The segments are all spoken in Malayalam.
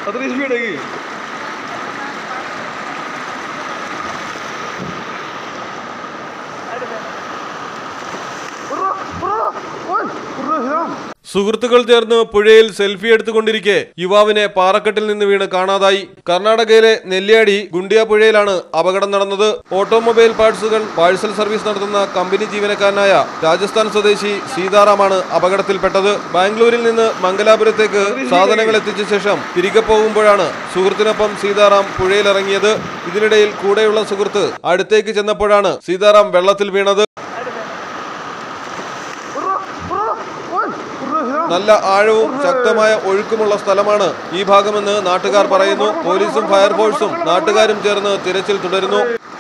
അത്രയും സ്പീഡാക്കി സുഹൃത്തുക്കൾ ചേർന്ന് പുഴയിൽ സെൽഫി എടുത്തുകൊണ്ടിരിക്കെ യുവാവിനെ പാറക്കെട്ടിൽ നിന്ന് വീണ് കാണാതായി കർണാടകയിലെ നെല്ലിയാടി ഗുണ്ടിയ പുഴയിലാണ് അപകടം നടന്നത് ഓട്ടോമൊബൈൽ പാർട്സുകൾ പാഴ്സൽ സർവീസ് നടത്തുന്ന കമ്പനി ജീവനക്കാരനായ രാജസ്ഥാൻ സ്വദേശി സീതാറാമാണ് അപകടത്തിൽപ്പെട്ടത് ബാംഗ്ലൂരിൽ നിന്ന് മംഗലാപുരത്തേക്ക് സാധനങ്ങൾ എത്തിച്ച ശേഷം തിരികെ പോകുമ്പോഴാണ് സുഹൃത്തിനൊപ്പം സീതാറാം പുഴയിലിറങ്ങിയത് ഇതിനിടയിൽ കൂടെയുള്ള സുഹൃത്ത് അടുത്തേക്ക് ചെന്നപ്പോഴാണ് സീതാറാം വെള്ളത്തിൽ വീണത് നല്ല ആഴവും ശക്തമായ ഒഴുക്കുമുള്ള സ്ഥലമാണ് ഈ ഭാഗമെന്ന് നാട്ടുകാർ പറയുന്നു പോലീസും ഫയർഫോഴ്സും നാട്ടുകാരും ചേർന്ന് തിരച്ചിൽ തുടരുന്നു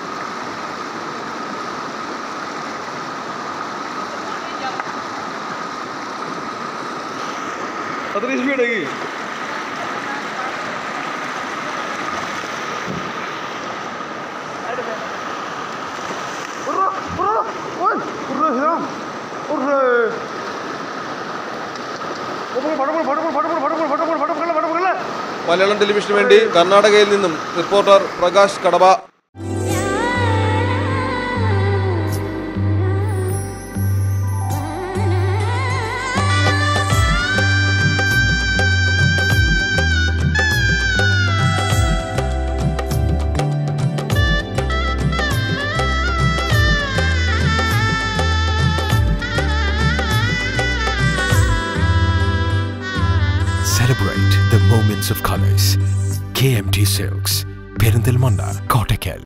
അത്രയും സ്പീഡാക്കി മലയാളം ടെലിവിഷന് വേണ്ടി കർണാടകയിൽ നിന്നും reporter Prakash Kadava Celebrate the moments of colors. KMT Silks, Perindalmanda, Kottakkal.